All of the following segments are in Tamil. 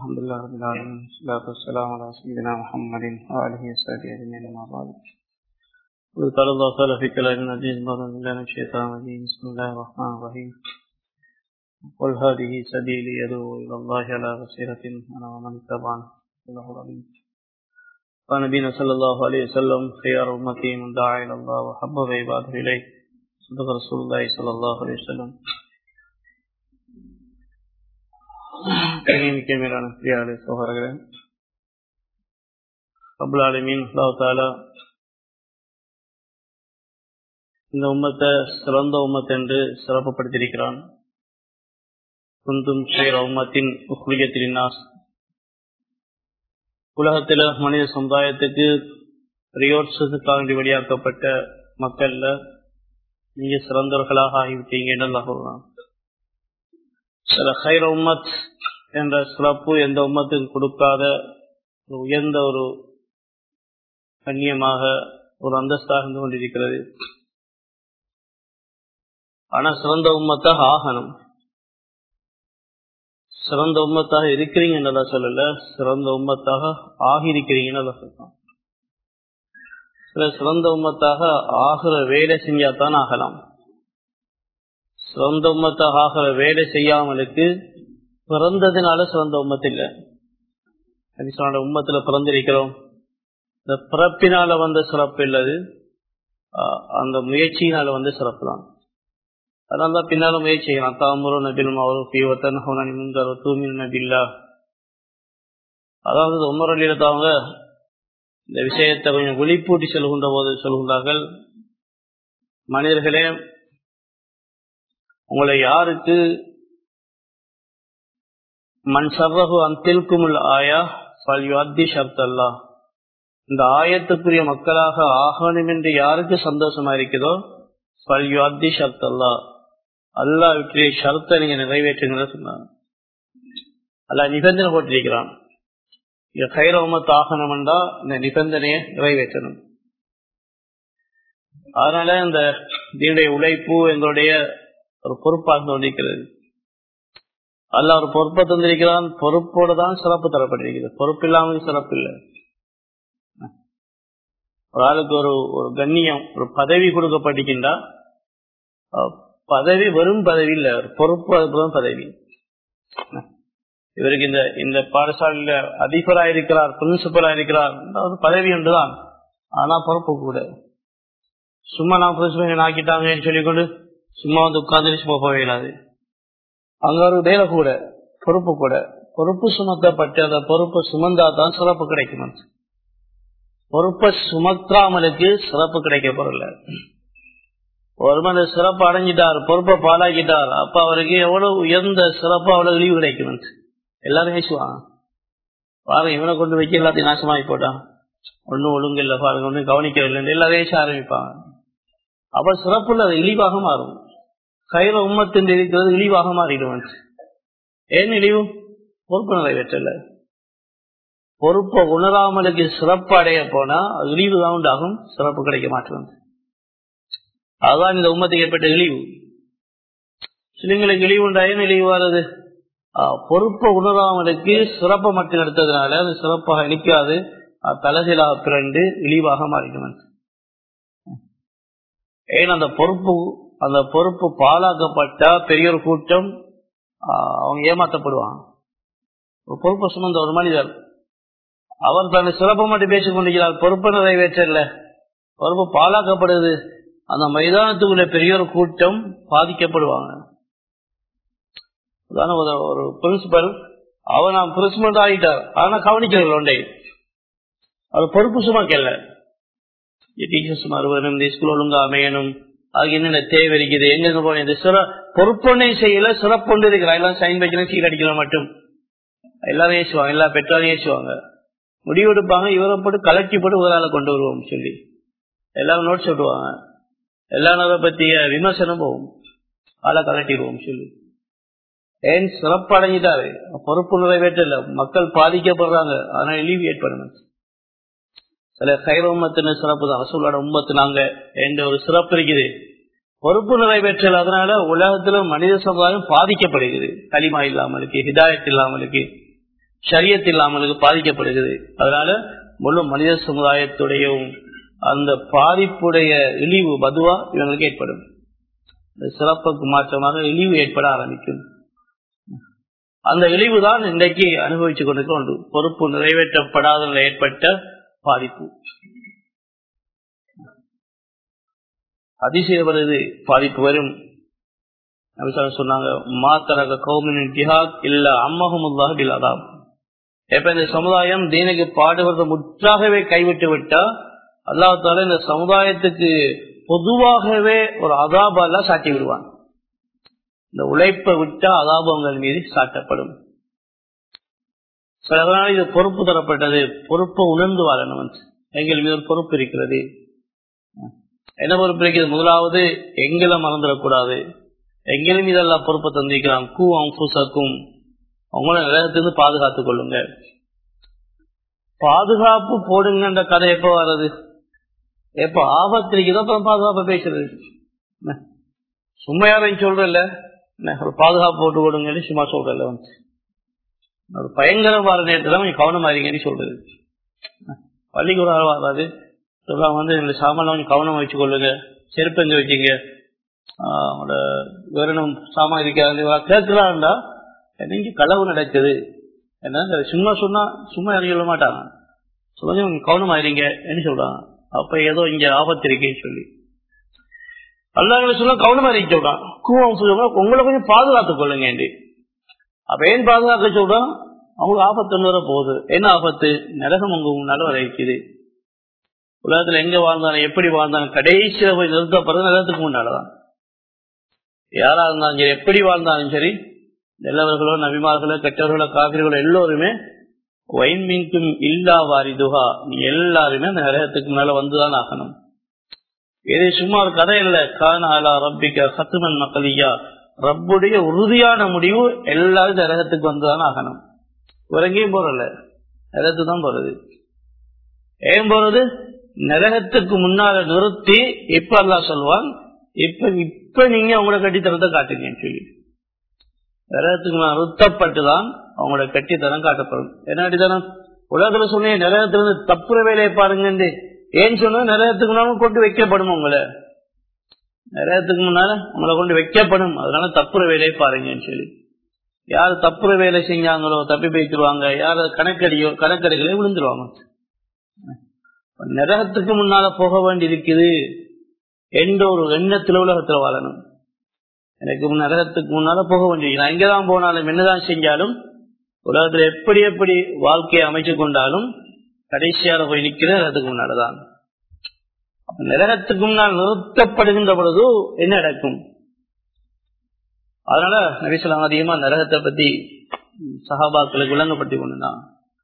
الحمد لله رب العالمين والصلاة والسلام على سيدنا محمد وآله وصحبه أجمعين أما بعد قال الله تعالى في كلام العزيز بعد بالله من الشيطان الرجيم بسم الله الرحمن الرحيم قل هذه سبيلي يدعو إلى الله على بصيرة أنا ومن اتبعني الله العظيم قال نبينا صلى الله عليه وسلم خيار أمتي من دعا إلى الله وحبب عباده إليه صدق رسول الله صلى الله عليه وسلم மிக்க மேலான பிரியாளே சோகர்களே அபுல் ஆலமீன் அல்லாஹ் தாலா இந்த உம்மத்தை சிறந்த உம்மத் என்று சிறப்புப்படுத்தியிருக்கிறான் குந்தும் ஷேர் உம்மத்தின் உஹ்லியத்தினாஸ் உலகத்தில் மனித சமுதாயத்துக்கு பிரயோட்சத்துக்காக வெளியாக்கப்பட்ட மக்கள்ல நீங்க சிறந்தவர்களாக ஆகிவிட்டீங்க என்று அல்லாஹ் சொல்றான் சில ஹைர உம்மத் என்ற சிறப்பு எந்த உம்மத்துக்கு கொடுக்காத உயர்ந்த ஒரு கண்ணியமாக ஒரு அந்தஸ்தாக இருந்து கொண்டிருக்கிறது ஆனா சிறந்த உம்மத்தாக ஆகணும் சிறந்த உம்மத்தாக இருக்கிறீங்கன்னு சொல்லல சிறந்த உம்மத்தாக ஆகியிருக்கிறீங்கன்னு சொல்லலாம் சில சிறந்த உம்மத்தாக ஆகிற வேலை செஞ்சாதான் ஆகலாம் சிறந்த உம்மத்தாக ஆகிற வேலை செய்யாமலுக்கு பிறந்ததுனால சிறந்த உம்மத்து இல்லை ஹரிசனோட உம்மத்துல பிறந்திருக்கிறோம் இந்த பிறப்பினால வந்த சிறப்பு இல்லது அந்த முயற்சியினால வந்து சிறப்பு தான் அதனால தான் பின்னால முயற்சி செய்யலாம் தாமரோ நபில் மாவரும் பீவத்தன் ஹோனி முந்தரோ தூமின் நபில்லா அதாவது உமர் அலியிலத்தவங்க இந்த விஷயத்தை கொஞ்சம் விழிப்பூட்டி சொல்கின்ற போது சொல்கின்றார்கள் மனிதர்களே உங்களை யாருக்கு மண் சர்வகு அந்தில்குமுல் ஆயா பல்யுத்தி ஷர்த்தல்லா இந்த ஆயத்துக்குரிய மக்களாக ஆகணும் என்று யாருக்கு சந்தோஷமா இருக்குதோ பல்யுத்தி ஷர்த்தல்லா அல்லா விட்டுரிய ஷர்த்தை நீங்க நிறைவேற்றுங்க சொன்னாங்க அல்ல நிபந்தனை போட்டிருக்கிறான் இங்க கைரவமத்து ஆகணும்டா இந்த நிபந்தனையை நிறைவேற்றணும் அதனால இந்த இதனுடைய உழைப்பு எங்களுடைய ஒரு பொறுப்பாக கொண்டிருக்கிறது அல்ல ஒரு பொறுப்பை தந்திருக்கிறான் பொறுப்போடு தான் சிறப்பு தரப்பட்டிருக்கிறது பொறுப்பு இல்லாமல் சிறப்பு இல்லை ஒரு ஆளுக்கு ஒரு ஒரு கண்ணியம் ஒரு பதவி கொடுக்கப்பட்டிருக்கின்றா பதவி வெறும் பதவி இல்லை ஒரு பொறுப்பு அதுதான் பதவி இவருக்கு இந்த இந்த பாடசாலையில அதிபரா இருக்கிறார் பிரின்சிபலா இருக்கிறார் அது பதவி ஒன்றுதான் ஆனா பொறுப்பு கூட சும்மா நான் பிரின்சிபல் ஆக்கிட்டாங்கன்னு சொல்லிக்கொண்டு சும்மா வந்து உட்கார்ந்து சும்மா போக இயலாது அங்க ஒரு வேலை கூட பொறுப்பு கூட பொறுப்பு சுமத்தப்பட்டு அந்த பொறுப்பை சுமந்தா தான் சிறப்பு கிடைக்கும் பொறுப்பை சுமத்தாமலுக்கு சிறப்பு கிடைக்க போறல ஒரு மனித சிறப்பு அடைஞ்சிட்டார் பொறுப்பை பாலாக்கிட்டார் அப்ப அவருக்கு எவ்வளவு உயர்ந்த சிறப்பு அவ்வளவு இழிவு கிடைக்கும் எல்லாரும் பேசுவாங்க பாருங்க இவனை கொண்டு வைக்க எல்லாத்தையும் நாசமாகி போட்டான் ஒன்னும் ஒழுங்கு இல்லை பாருங்க ஒன்னும் கவனிக்கவில்லை எல்லாரும் பேச ஆரம்பிப்பாங்க அப்ப சிறப்புல அது இழிவாக மாறும் கையில உம்மத்தின் இருக்கிறது இழிவாக மாறிடுவான் ஏன் இழிவு பொறுப்பு நிறைவேற்றல பொறுப்பை உணராமலுக்கு சிறப்பு அடைய போனா இழிவு தான் உண்டாகும் சிறப்பு கிடைக்க மாட்டேன் அதுதான் இந்த உம்மத்துக்கு ஏற்பட்ட இழிவு சிலங்களுக்கு இழிவு உண்டா ஏன் இழிவு வர்றது பொறுப்பை உணராமலுக்கு சிறப்பை மட்டும் எடுத்ததுனால அது சிறப்பாக இழிக்காது தலசிலாக பிறண்டு இழிவாக மாறிடுவான் ஏன் அந்த பொறுப்பு அந்த பொறுப்பு பாலாக்கப்பட்டா பெரிய ஒரு கூட்டம் அவங்க ஏமாற்றப்படுவாங்க ஒரு பொறுப்பு சுமந்த ஒரு மனிதர் அவர் தன்னை சிறப்பு மட்டும் பேசிக் கொண்டிருக்கிறார் பொறுப்பு நிறைவேற்றல பொறுப்பு பாலாக்கப்படுது அந்த மைதானத்துக்குள்ள பெரிய ஒரு கூட்டம் பாதிக்கப்படுவாங்க ஒரு பிரின்சிபல் அவர் நான் பிரின்சிபல் ஆகிட்டார் ஆனா கவனிக்கிறது ஒன்றை அவர் பொறுப்பு சும்மா கேள்ல டீச்சர்ஸ் மறுவனும் இந்த ஸ்கூல் ஒழுங்கா அமையணும் அதுக்கு என்னென்ன தேவை இருக்குது எங்க போன இந்த சிற பொறுப்பொன்னே செய்யல சிறப்பொண்டு இருக்கிறா எல்லாம் சைன் வைக்கணும் சீல் அடிக்கலாம் மட்டும் எல்லாரும் ஏசுவாங்க எல்லா பெற்றோரும் ஏசுவாங்க முடிவெடுப்பாங்க இவரை போட்டு கலட்டி போட்டு ஒரு ஆளை கொண்டு வருவோம் சொல்லி எல்லாரும் நோட்ஸ் விட்டுவாங்க எல்லாரும் அதை பத்திய விமர்சனம் போகும் ஆளை கலட்டிடுவோம் சொல்லி ஏன் சிறப்பு அடைஞ்சிட்டாரு பொறுப்பு நிறைவேற்றல மக்கள் பாதிக்கப்படுறாங்க அதனால இழிவு ஏற்படணும் சில கைர உம்மத்தின சிறப்பு தான் ரசூலோட உம்மத்து நாங்க என்ற ஒரு சிறப்பு இருக்குது பொறுப்பு நிறைவேற்றல் அதனால உலகத்துல மனித சமுதாயம் பாதிக்கப்படுகிறது களிமா இல்லாமலுக்கு ஹிதாயத் இல்லாமலுக்கு சரியத் இல்லாமலுக்கு பாதிக்கப்படுகிறது அதனால முழு மனித சமுதாயத்துடைய அந்த பாதிப்புடைய இழிவு பதுவா இவங்களுக்கு ஏற்படும் இந்த சிறப்புக்கு மாற்றமாக இழிவு ஏற்பட ஆரம்பிக்கும் அந்த இழிவு தான் இன்றைக்கு அனுபவித்துக் கொண்டிருக்க ஒன்று பொறுப்பு நிறைவேற்றப்படாத ஏற்பட்ட பாதிப்பு அதிசயவரது பாதிப்பு வரும் சொன்னாங்க மாத்தரக கௌமின் ஜிஹாத் இல்ல அம்மஹமுல்லாஹ் பிலாதாம் எப்ப இந்த சமுதாயம் தீனுக்கு பாடுவதை முற்றாகவே கைவிட்டு விட்டா அல்லாத்தால இந்த சமுதாயத்துக்கு பொதுவாகவே ஒரு அதாபால சாட்டி விடுவான் இந்த உழைப்பை விட்டா அதாபங்கள் மீது சாட்டப்படும் சில இது பொறுப்பு தரப்பட்டது பொறுப்பை உணர்ந்து வாழணும் எங்கள் மீது ஒரு பொறுப்பு இருக்கிறது என்ன பொறுப்பு இருக்கிறது முதலாவது எங்களை மறந்துடக்கூடாது எங்களும் இதெல்லாம் பொறுப்பை தந்திக்கிறான் கூ அம்புசக்கும் அவங்கள நிலையத்திலிருந்து பாதுகாத்துக் கொள்ளுங்க பாதுகாப்பு போடுங்கன்ற கதை எப்ப வர்றது எப்ப ஆபத்து இருக்குதோ அப்புறம் பாதுகாப்பு பேசுறது சும்மா யாரையும் சொல்றல ஒரு பாதுகாப்பு போட்டு கொடுங்கன்னு சும்மா சொல்றல வந்து ஒரு பயங்கரமான நேரத்தில் கொஞ்சம் கவனமா இருங்கன்னு சொல்றது பள்ளிக்கு ஒரு ஆள் வராது சொல்லுவாங்க வந்து இந்த சாமான கொஞ்சம் கவனமா வச்சு கொள்ளுங்க செருப்பு எங்க வச்சுங்க அவங்களோட வேறனும் சாமான் இருக்காது கேட்கிறாண்டா நீங்க களவு நடக்குது என்ன சும்மா சொன்னா சும்மா இறங்கி சொல்ல மாட்டாங்க சொல்லுங்க கவனமா இருங்க என்ன சொல்றாங்க அப்ப ஏதோ இங்க ஆபத்து இருக்கேன்னு சொல்லி அல்லாஹ் சொல்ல கவனமா இருக்க சொல்றான் கூவம் சொல்லுங்க உங்களை கொஞ்சம் பாதுகாத்துக் கொள்ளுங்க அப்ப ஏன் பாதுகாக்க சொல்றோம் அவங்களுக்கு ஆபத்து வர போகுது என்ன ஆபத்து நரகம் உங்க முன்னால வர இருக்குது உலகத்துல எங்க வாழ்ந்தாலும் எப்படி வாழ்ந்தாலும் கடைசியில போய் நிறுத்தப்படுறது நரகத்துக்கு முன்னாலதான் யாரா இருந்தாலும் சரி எப்படி வாழ்ந்தாலும் சரி நல்லவர்களோ நபிமார்களோ கெட்டவர்களோ காவிரிகளோ எல்லோருமே வைன்மின்கும் இல்லா வாரிதுகா நீ எல்லாருமே அந்த நரகத்துக்கு மேல வந்துதான் ஆகணும் இது சும்மா ஒரு கதை இல்ல கானாலா ரப்பிக்க சத்துமன் மக்களியா ரப்புடைய உறுதியான முடிவு எல்லாரும் நரகத்துக்கு வந்துதான் ஆகணும் உறங்கியும் போறல நரகத்துக்கு தான் போறது ஏன் போறது நரகத்துக்கு முன்னால நிறுத்தி இப்ப அல்லா சொல்வான் இப்ப இப்ப நீங்க உங்களோட கட்டித்தனத்தை காட்டுங்கன்னு சொல்லி நரகத்துக்கு நிறுத்தப்பட்டுதான் அவங்களோட கட்டித்தனம் காட்டப்படும் என்ன கட்டித்தனம் உலகத்துல சொன்னீங்க நரகத்திலிருந்து தப்புற வேலையை பாருங்க ஏன் சொன்னா நரகத்துக்கு முன்னாலும் கொண்டு வைக்கப்படும் உங்களை நரகத்துக்கு முன்னால உங்களை கொண்டு வைக்கப்படும் அதனால தப்புற வேலையை பாருங்கன்னு சொல்லி யாரு தப்புற வேலை செஞ்சாங்களோ தப்பி போய்த்துருவாங்க யாரு கணக்கடியோ கணக்கடிகளே விழுந்துருவாங்க நரகத்துக்கு முன்னால போக வேண்டி இருக்குது என்ற ஒரு எண்ணத்துல உலகத்துல வாழணும் எனக்கு நரகத்துக்கு முன்னால போக வேண்டியது நான் எங்கதான் போனாலும் என்னதான் செஞ்சாலும் உலகத்துல எப்படி எப்படி வாழ்க்கையை அமைச்சு கொண்டாலும் கடைசியாக போய் நிக்கிற நரகத்துக்கு முன்னாலதான் நரகத்துக்கு முன்னால் நிறுத்தப்படுகின்ற பொழுது என்ன நடக்கும் அதனால நபிசலாம் அதிகமா நரகத்தை பத்தி சகாபாக்களுக்கு விளங்கப்படுத்தி கொண்டுதான்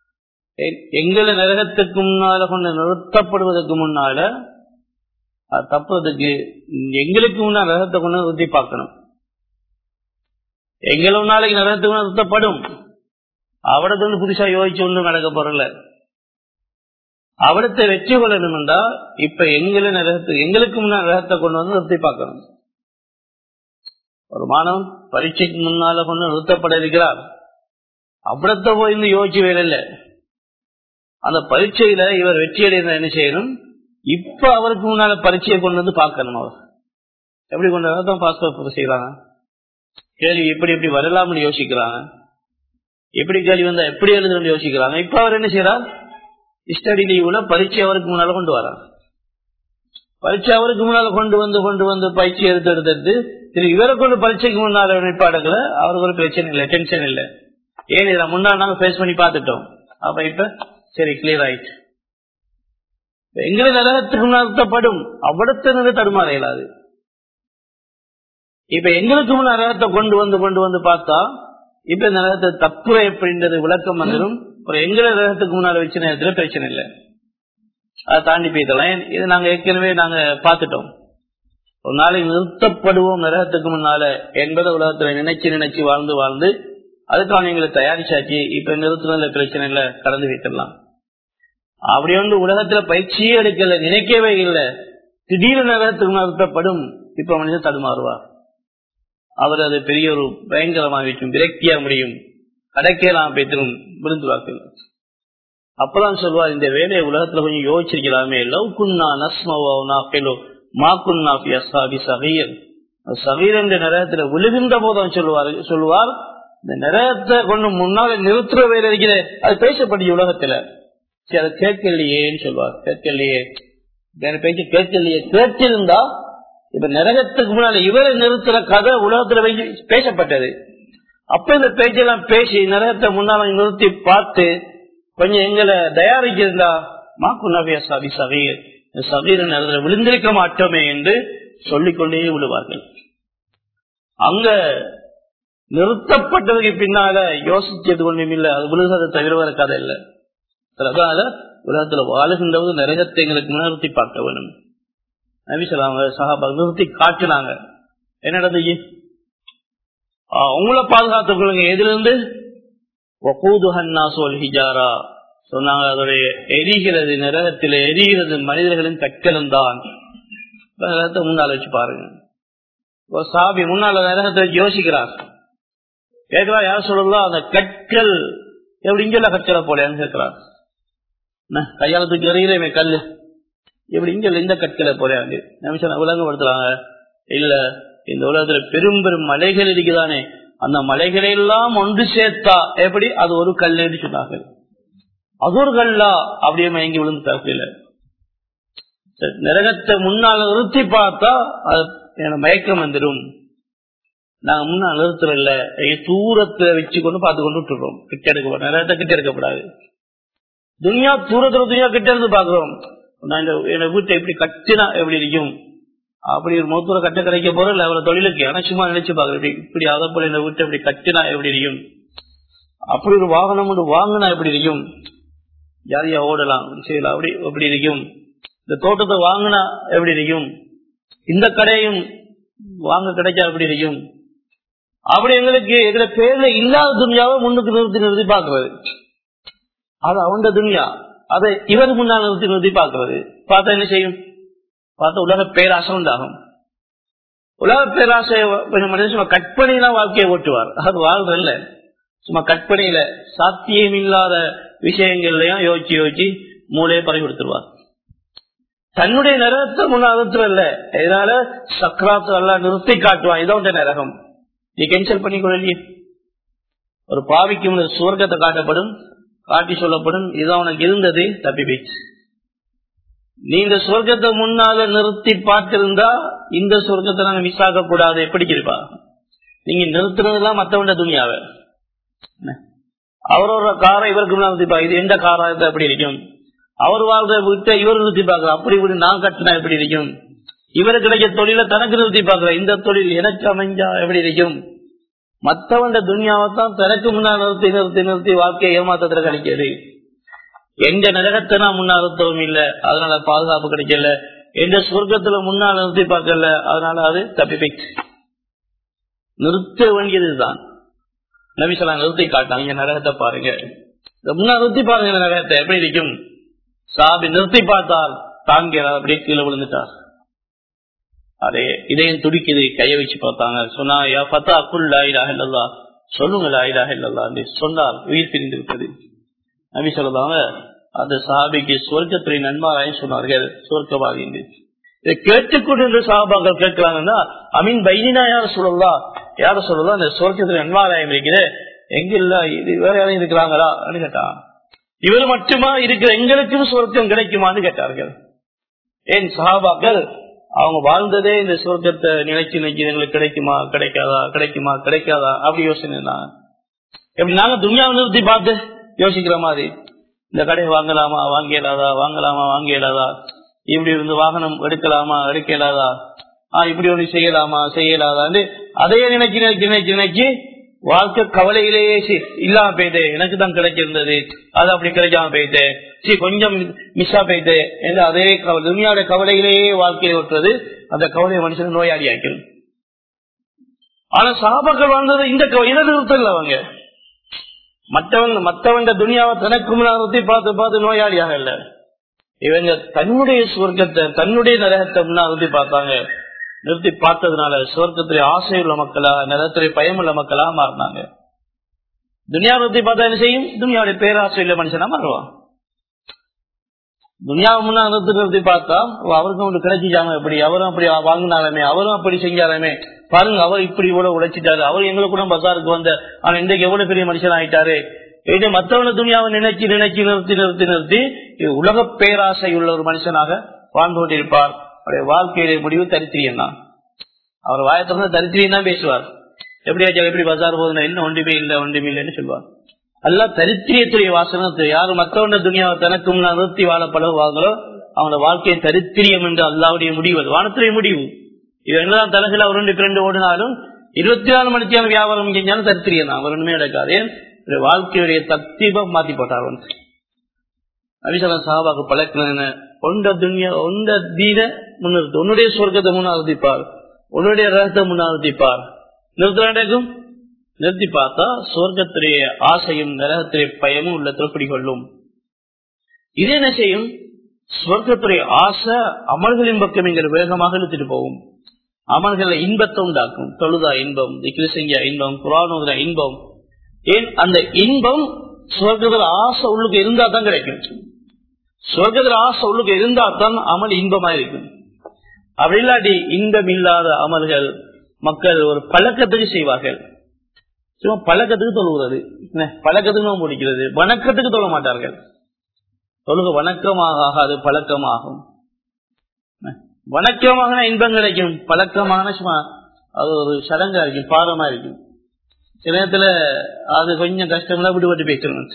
எங்களை நரகத்துக்கு முன்னால கொண்டு நிறுத்தப்படுவதற்கு முன்னால தப்புறதுக்கு எங்களுக்கு முன்னால் நரகத்தை கொண்டு நிறுத்தி பார்க்கணும் எங்களை நாளைக்கு நரகத்துக்கு நிறுத்தப்படும் அவடத்து வந்து புதுசா யோசிச்சு ஒன்றும் நடக்க போறல அவடத்தை வெற்றி கொள்ளணும் என்றா இப்ப எங்களை நரகத்து எங்களுக்கு முன்னால் நரகத்தை கொண்டு வந்து நிறுத்தி பார்க்கணும் ஒரு மாணவன் பரீட்சைக்கு முன்னால கொண்டு நிறுத்தப்பட இருக்கிறார் அவ்வளத்தை போய் இந்த யோசிச்சு வேலை இல்லை அந்த பரீட்சையில இவர் வெற்றி அடைந்த என்ன செய்யணும் இப்ப அவருக்கு முன்னால பரீட்சையை கொண்டு வந்து பார்க்கணும் அவர் எப்படி கொண்டு தான் பாஸ்போர்ட் செய்யறாங்க கேள்வி எப்படி எப்படி வரலாம்னு யோசிக்கிறாங்க எப்படி கேள்வி வந்தா எப்படி எழுதுன்னு யோசிக்கிறாங்க இப்ப அவர் என்ன செய்யறார் ஸ்டடி லீவுல பரீட்சை அவருக்கு முன்னால கொண்டு வரார் பரீட்சை அவருக்கு முன்னால கொண்டு வந்து கொண்டு வந்து பயிற்சி எடுத்து எடுத்து எடுத்து திரு இவரை கொண்டு பரீட்சைக்கு முன்னால நினைப்பாடுகளை அவருக்கு ஒரு பிரச்சனை இல்லை டென்ஷன் இல்லை ஏன் இதை முன்னாள் நாங்க பேஸ் பண்ணி பார்த்துட்டோம் அப்ப இப்ப சரி கிளியர் ஆயிடுச்சு எங்களை நரகத்துக்கு நடத்தப்படும் அவ்வளத்தினது தடுமாற இயலாது இப்ப எங்களுக்கு முன் நரகத்தை கொண்டு வந்து கொண்டு வந்து பார்த்தா இப்ப இந்த நரகத்தை தப்புரை அப்படின்றது விளக்கம் வந்துடும் ஒரு எங்களை நரகத்துக்கு முன்னால வச்ச நேரத்துல பிரச்சனை இல்லை அதை தாண்டி போய்க்கலாம் இது நாங்க ஏற்கனவே நாங்க பார்த்துட்டோம் ஒரு நாளைக்கு நிறுத்தப்படுவோம் நரகத்துக்கு முன்னால என்பதை உலகத்துல நினைச்சு நினைச்சு வாழ்ந்து வாழ்ந்து அதுக்கான எங்களை தயாரிச்சாச்சு இப்ப நிறுத்தினதுல பிரச்சனை இல்லை கடந்து வைக்கலாம் அப்படி வந்து உலகத்துல பயிற்சியே எடுக்கல நினைக்கவே இல்லை திடீர்னு நரகத்துக்கு நிறுத்தப்படும் இப்ப மனிதன் தடுமாறுவார் அவர் அது பெரிய ஒரு பயங்கரமாக இருக்கும் விரக்தியா முடியும் அடைக்கலாம் பேத்திரும் விழுந்துவார்கள் அப்பதான் சொல்வார் இந்த வேலையை உலகத்துல கொஞ்சம் யோசிச்சிருக்கலாமே லவ் குன்னா நஸ்மவோ நாக்கிலோ மா குன்னா அசாபி சகீர் சகீர் என்ற நரகத்துல விழுகின்ற போதும் சொல்லுவார் சொல்லுவார் இந்த நரகத்தை கொண்டு முன்னால நிறுத்துற வேலை இருக்கிற அது பேசப்படிய உலகத்துல சரி அதை கேட்கலையேன்னு சொல்லுவார் கேட்கலையே பேச்சு கேட்கலையே கேட்டிருந்தா இப்ப நரகத்துக்கு முன்னால இவரை நிறுத்துற கதை உலகத்துல வைத்து பேசப்பட்டது அப்ப இந்த பேச்செல்லாம் பேசி நரகத்தை முன்னால நிறுத்தி பார்த்து கொஞ்சம் எங்களை தயாரிச்சிருந்தா மாக்கு நவிய சவி சவீர் சவீர நேரத்தில் விழுந்திருக்க மாட்டோமே என்று சொல்லிக்கொண்டே விடுவார்கள் அங்க நிறுத்தப்பட்டதுக்கு பின்னால யோசிச்சது ஒண்ணும் இல்லை அது விழுகிறத தவிர வர கதை இல்லை அதனால உலகத்துல வாழுகின்றவது நரகத்தை எங்களுக்கு நிறுத்தி பார்க்க வேணும் நபிசலாங்க சகாபா நிறுத்தி காட்டினாங்க என்ன நடந்துச்சு உங்களை பாதுகாத்துக் கொள்ளுங்க எதுல இருந்து ஹிஜாரா சொன்னாங்க அதோடைய எரிகிறது நரகத்தில் எரிகிறது மனிதர்களின் கற்களும் தான் நரகத்தை முன்னால வச்சு பாருங்க சாபி முன்னால நரகத்தை வச்சு யோசிக்கிறார் கேட்கிறா யார் சொல்லலாம் அந்த கற்கள் எப்படி இங்கெல்லாம் கற்களை போலேன்னு கேட்கிறார் கையாளத்துக்கு எறிகிறேன் கல்லு இப்படி இங்க இந்த கற்களை போறாங்க நிமிஷம் விளங்கப்படுத்துறாங்க இல்ல இந்த உலகத்துல பெரும் பெரும் மலைகள் இருக்குதானே அந்த மலைகளை எல்லாம் ஒன்று சேர்த்தா எப்படி அது ஒரு கல்லுன்னு சொன்னார்கள் அது ஒரு கல்லா அப்படியே மயங்கி விழுந்து தரப்பில்ல நரகத்தை முன்னால் நிறுத்தி பார்த்தா அது எனக்கு மயக்கம் வந்துடும் நாங்க முன்னால் நிறுத்துறல தூரத்தை வச்சு கொண்டு பார்த்து கொண்டு விட்டுறோம் கிட்ட எடுக்க நரகத்தை கிட்ட எடுக்கப்படாது துனியா தூரத்துல துனியா கிட்ட இருந்து பாக்குறோம் நான் இந்த வீட்டை எப்படி கட்டினா எப்படி இருக்கும் அப்படி ஒரு மௌத்தூர கட்ட கிடைக்க போற இல்ல அவரை தொழிலுக்கு ஆனா சும்மா நினைச்சு பாக்குறேன் இப்படி அதை போல இந்த வீட்டை எப்படி கட்டினா எப்படி இருக்கும் அப்படி ஒரு வாகனம் ஒன்று வாங்கினா எப்படி இருக்கும் யாரையா ஓடலாம் செய்யலாம் அப்படி எப்படி இருக்கும் இந்த தோட்டத்தை வாங்கினா எப்படி இருக்கும் இந்த கடையும் வாங்க கிடைச்சா எப்படி இருக்கும் அப்படி எங்களுக்கு எங்களை பேர்ல இல்லாத துணியாவை முன்னுக்கு நிறுத்தி நிறுத்தி பாக்குறது அது அவன் துணியா அதை இவர் முன்னால் நிறுத்தி நிறுத்தி பார்க்கிறது பார்த்தா என்ன செய்யும் பார்த்தா உலக பேராசை உண்டாகும் உலக பேராசை மனிதன் சும்மா கற்பனையில வாழ்க்கையை ஓட்டுவார் அது வாழ்றல்ல சும்மா கற்பனையில சாத்தியம் இல்லாத விஷயங்கள்லயும் யோசிச்சு யோசிச்சு மூளையை பறி கொடுத்துருவார் தன்னுடைய நரகத்தை முன்னால இதனால சக்கராத்து எல்லாம் நிறுத்தி காட்டுவான் இதோட நரகம் நீ கேன்சல் பண்ணிக்கொள்ளலையே ஒரு பாவிக்கும் சுவர்க்கத்தை காட்டப்படும் காட்டி சொல்லப்படும் இது அவனுக்கு இருந்தது தப்பி போயிடுச்சு நீ இந்த சொர்க்கத்தை முன்னால நிறுத்தி பார்த்திருந்தா இந்த சொர்க்கத்தை நாங்க மிஸ் ஆக கூடாது எப்படி இருப்பா நீங்க நிறுத்துறதுலாம் மத்தவண்ட துணியாவ அவரோட காரை இவருக்கு நிறுத்திப்பா இது எந்த காரா இருந்தா எப்படி இருக்கும் அவர் வாழ்ற வீட்டை இவர் நிறுத்தி பாக்குற அப்படி இப்படி நான் கட்டினா எப்படி இருக்கும் இவருக்கு கிடைக்க தொழில தனக்கு நிறுத்தி பாக்குற இந்த தொழில் எனக்கு அமைஞ்சா எப்படி இருக்கும் மத்தவண்ட துன்யாவைத்தான் தனக்கு முன்னால் நிறுத்தி நிறுத்தி நிறுத்தி வாழ்க்கையை ஏமாத்தத்துல கிடைக்கிறது எந்த நரகத்தை நான் முன்னால் நிறுத்தவும் இல்லை அதனால பாதுகாப்பு கிடைக்கல எந்த சொர்க்கத்துல முன்னால் நிறுத்தி பார்க்கல அதனால அது தப்பி நிறுத்த வேண்டியதுதான் நபிசலா நிறுத்தி காட்டாங்க நரகத்தை பாருங்க முன்னால் நிறுத்தி பாருங்க இந்த நரகத்தை எப்படி இருக்கும் சாபி நிறுத்தி பார்த்தால் தாங்கிறார் அப்படியே கீழே விழுந்துட்டார் அதே இதயம் துடிக்குது கைய வச்சு பார்த்தாங்க சொன்னா யா பத்தா அக்குள் லாயிலாக இல்லல்லா சொல்லுங்க லாயிலாக இல்லல்லா சொன்னார் உயிர் பிரிந்து விட்டது நபி சொல்லுவாங்க அந்த சாபிக்கு சொர்க்கத்துறை நன்மாராயம் சொன்னார்கள் சொர்க்கவாதி என்று இதை கேட்டுக்கொண்டு சாபாக்கள் கேட்கிறாங்கன்னா அமீன் பைனினா யார சொல்லலாம் யார சொல்லலாம் இந்த சொர்க்கத்துறை நன்மாராயம் இருக்கிற எங்க இல்ல இது வேற யாரும் இருக்கிறாங்களா கேட்டான் இவர் மட்டுமா இருக்கிற எங்களுக்கும் சொர்க்கம் கிடைக்குமான்னு கேட்டார்கள் ஏன் சஹாபாக்கள் அவங்க வாழ்ந்ததே இந்த சொர்க்கத்தை நினைச்சு நினைச்சு எங்களுக்கு கிடைக்குமா கிடைக்காதா கிடைக்குமா கிடைக்காதா அப்படி யோசனை எப்படி நாங்க துணியாவை நிறுத்தி பார்த்து யோசிக்கிற மாதிரி இந்த கடையை வாங்கலாமா வாங்கியலாதா வாங்கலாமா வாங்கியலாதா இப்படி இருந்து வாகனம் எடுக்கலாமா எடுக்க இயலாதா ஆஹ் இப்படி ஒண்ணு செய்யலாமா செய்யலாதான்னு அதையே நினைச்சு நினைச்சு நினைச்சு நினைச்சு வாழ்க்கை கவலையிலேயே இல்லாம போயிட்டு எனக்கு தான் கிடைச்சிருந்தது அது அப்படி கிடைக்காம போயிட்டு சரி கொஞ்சம் மிஸ்ஸா போயிட்டு என்று அதே கவலை துணியாவோட கவலையிலேயே வாழ்க்கையை ஓட்டுறது அந்த கவலையை மனுஷன் நோயாளி ஆக்கிடும் ஆனா சாபாக்கள் வாழ்ந்தது இந்த இதை நிறுத்தல அவங்க மற்றவங்க மற்றவங்க துணியாவை தனக்கு முன்னாடி பார்த்து பார்த்து நோயாளியாக இல்ல இவங்க தன்னுடைய சுவர்க்கத்தை தன்னுடைய நரகத்தை முன்னாடி பார்த்தாங்க நிறுத்தி பார்த்ததுனால சுவர்க்கத்திலே ஆசை உள்ள மக்களா நரகத்திலே பயமுள்ள மக்களா மாறினாங்க துனியாவை பத்தி பார்த்தா என்ன செய்யும் துனியாவுடைய பேராசையில மனுஷனா மாறுவான் துனியாவை முன்னாடி பார்த்தா ஓ, அவருக்கும் ஒன்று கிடைச்சிட்டாங்க எப்படி அவரும் அப்படி வாங்கினாலுமே அவரும் அப்படி செஞ்சாலுமே பாருங்க அவர் இப்படி இவ்வளவு உழைச்சிட்டாரு அவர் எங்களுக்கு கூட பசாருக்கு வந்த ஆனா இன்றைக்கு எவ்வளவு பெரிய மனுஷன் ஆயிட்டாரு இது மற்றவன துணியாவை நினைச்சு நினைச்சு நிறுத்தி நிறுத்தி நிறுத்தி இது உலக பேராசை உள்ள ஒரு மனுஷனாக வாழ்ந்து கொண்டிருப்பார் அவருடைய வாழ்க்கையில முடிவு தரித்திரியம் தான் அவர் வாயத்திறந்த தரித்திரியம் தான் பேசுவார் எப்படியாச்சும் எப்படி பசார் போதுனா என்ன ஒன்றுமே இல்லை ஒன்றுமே இல்லைன்னு சொல்லுவார் அல்ல தரித்திரியத்துடைய வாசனத்தை யாரு மற்றவன துணியாவை தனக்கு முன்னால் நிறுத்தி வாழ பழகுவாங்களோ அவங்களோட வாழ்க்கையை தரித்திரியம் என்று அல்லாவுடைய முடிவு அது வானத்துடைய முடிவு இது என்னதான் தலைகள் அவர் ரெண்டு ரெண்டு ஓடினாலும் இருபத்தி நாலு மணிக்கான வியாபாரம் செஞ்சாலும் தரித்திரியம் தான் அவர் ஒண்ணுமே நடக்காது ஏன் இவருடைய வாழ்க்கையுடைய தத்திபம் மாத்தி போட்டார் வந்து அபிசலம் சாபாக்கு பழக்கின ஒன்ற துணியா ஒன்ற தீன முன்னிறுத்து உன்னுடைய சொர்க்கத்தை முன்னார்த்திப்பார் உன்னுடைய ரகத்தை முன்னார்த்திப்பார் நிறுத்த நடக்கும் நிறுத்தி பார்த்தா சொர்க்கத்துடைய ஆசையும் நரகத்துடைய பயமும் உள்ளத்தில் குடிகொள்ளும் இது என்ன செய்யும் சொர்க்கத்துடைய ஆசை அமல்களின் பக்கம் எங்கள் வேகமாக இழுத்துட்டு போகும் அமல்களை இன்பத்தை உண்டாக்கும் தொழுதா இன்பம் திக்ரு செஞ்ச இன்பம் புறாணுகிற இன்பம் ஏன் அந்த இன்பம் சொர்க்கத்தில் ஆசை உள்ளுக்கு இருந்தா தான் கிடைக்கும் சொர்க்கத்தில் ஆசை உள்ளுக்கு இருந்தா தான் அமல் இன்பமா இருக்கும் அப்படி இல்லாட்டி இன்பம் இல்லாத அமல்கள் மக்கள் ஒரு பழக்கத்துக்கு செய்வார்கள் சும்மா பழக்கத்துக்கு தொழுகிறது என்ன, பழக்கத்துக்கு நோம்பு முடிக்கிறது வணக்கத்துக்கு தொழ மாட்டார்கள் தொழுக வணக்கமாக ஆகாது பழக்கமாகும் என்ன, வணக்கமாக இன்பம் கிடைக்கும் பழக்கமான சும்மா அது ஒரு சடங்கா இருக்கும் பாரமா இருக்கும் சில நேரத்துல அது கொஞ்சம் கஷ்டம்லாம் விடுபட்டு பேசணும்